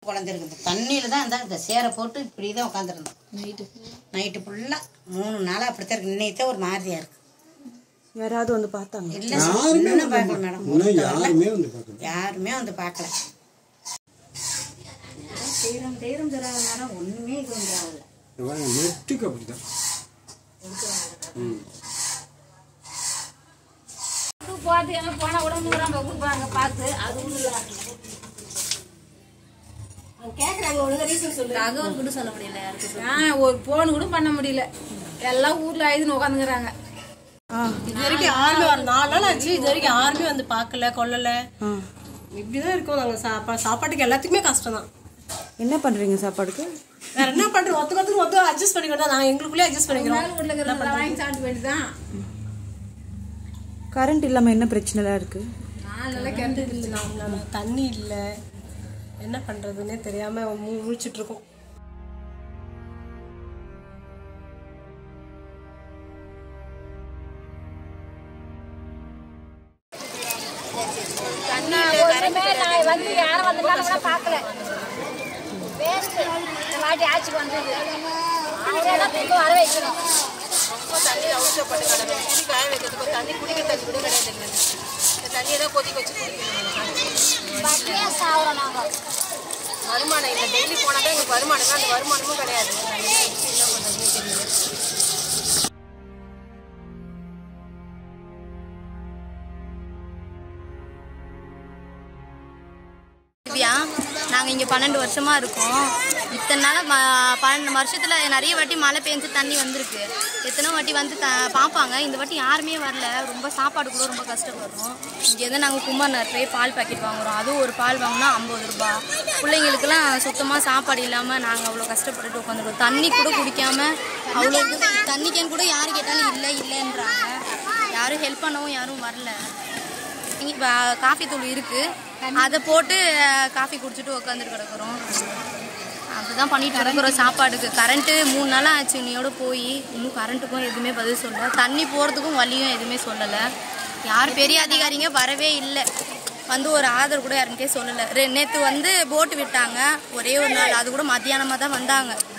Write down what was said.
குழந்திருக்கு தண்ணியில் தான் இருந்தால் இந்த சேரை போட்டு இப்படி தான் உட்காந்துருந்தோம் நைட்டு நைட்டு ஃபுல்லாக மூணு நாளாக அப்படித்தான் இருக்கு இன்னைக்கு ஒரு மாதிரியா இருக்கு யாராவது வந்து பார்த்தாங்க இல்லை இன்னும் பார்க்கல மேடம் இன்னும் யாருமே வந்து பார்க்கல யாருமே வந்து பார்க்கல தீரம் தீரம் தராத நேரம் ஒன்றுமே இது வந்து ஆகல இந்த பாருங்க, நெட்டுக்கு அப்படிதான் ம் போட்டு எல்லாம் போனா கூட நூறாம்ப கொடுப்பாங்க பார்த்து அது இல்லை கேக்குறாங்க ஒழுங்கா ரீசன் சொல்லு தகவல் கூட சொல்ல முடியல யாருக்கு ஆ ஒரு போன் கூட பண்ண முடியல எல்லாம் ஊர்ல ஆயுதுன்னு உட்காந்துக்கிறாங்க இது வரைக்கும் யாருமே வர நாலு நாள் ஆச்சு இது வரைக்கும் யாருமே வந்து பார்க்கல கொல்லல இப்படிதான் இருக்கோம் நாங்க சாப்பா சாப்பாட்டுக்கு எல்லாத்துக்குமே கஷ்டம் தான் என்ன பண்றீங்க சாப்பாடுக்கு வேற என்ன பண்றோம் ஒத்துக்கு ஒத்துக்கு ஒத்துக்கு அட்ஜஸ்ட் பண்ணிக்கிட்டோம் நாங்க எங்களுக்குள்ளே அட்ஜஸ்ட் பண்ணிக்கிறோம் வீட்டுல இருக்கிறவங்க வாங்கி சாப்பிட்டு வேண்டியதுதான் கரண்ட் இல்லாம என்ன பிரச்சனைலாம் இருக்கு நாளெல்லாம் கெட்டு இல்லை நாம தண்ணி இல்லை என்ன பண்றதுன்னே தெரியாம மு- முழிச்சிட்டு இருக்கோம் ஒண்ணுமே நான் வந்து யாரும் வந்திருந்தாலும் கூட பார்க்கல வேஸ்ட் இந்த வாட்டி ஆட்சிக்கு வந்தது அவரெல்லாம் திரும்ப வர வைக்கணும் தண்ணி அவசரப்பட்டு கிடக்கும் துணி காய வைக்கிறதுக்கு தண்ணி குடிக்கிற தண்ணி கூட கிடையாது எங்களுக்கு இந்த தண்ணியை தான் கொதிக்க வச்சு குடிக்கணும் பட்டினியா சாகுறோம் நாங்கள் வருமானம் இல்லை டெய்லி போனால் தான் எங்களுக்கு வருமானம் தான் அந்த வருமானமும் கிடையாது என்ன பண்ணுறதுன்னு தெரியல திவ்யா நாங்கள் இங்கே பன்னெண்டு வருஷமாக இருக்கோம் இத்தனை நாள் ம- பன்னெண்டு வருஷத்தில் நிறைய வாட்டி மழை பெஞ்சு தண்ணி வந்திருக்கு எத்தனை வாட்டி வந்து த பார்ப்பாங்க இந்த வாட்டி யாருமே வரல ரொம்ப சாப்பாடு கூட ரொம்ப கஷ்டப்படுறோம் இங்கேருந்து நாங்கள் குமார் போய் பால் பாக்கெட் வாங்குறோம் அதுவும் ஒரு பால் வாங்கினா ஐம்பது ரூபா பிள்ளைங்களுக்கெல்லாம் சுத்தமாக சாப்பாடு இல்லாமல் நாங்கள் அவ்வளோ கஷ்டப்பட்டுட்டு உட்காந்துருக்கோம் தண்ணி கூட குடிக்காம அவ்வளோ இது தண்ணி கேன் கூட யார் கேட்டாலும் இல்லை இல்லைன்றாங்க யாரும் ஹெல்ப் பண்ணவும் யாரும் வரல இங்க வ- காஃபி தூள் இருக்கு அதை போட்டு அஹ், காஃபி குடிச்சிட்டு உட்காந்துட்டு கிடக்குறோம் அதுதான் பண்ணிட்டு கிடக்குறோம் சாப்பாடுக்கு கரண்ட்டு மூணு நாளாக ஆச்சு இன்னையோட போய் இன்னும் கரண்ட்டுக்கும் எதுவுமே பதில் சொல்ல தண்ணி போகிறதுக்கும் வழியும் எதுவுமே சொல்லலை யார் பெரிய அதிகாரிங்க வரவே இல்லை வந்து ஒரு ஆதரவு கூட யாருக்கே சொல்லலை ரெ நேற்று வந்து போட்டு விட்டாங்க ஒரே ஒரு நாள் அது கூட மத்தியானமாக தான் வந்தாங்க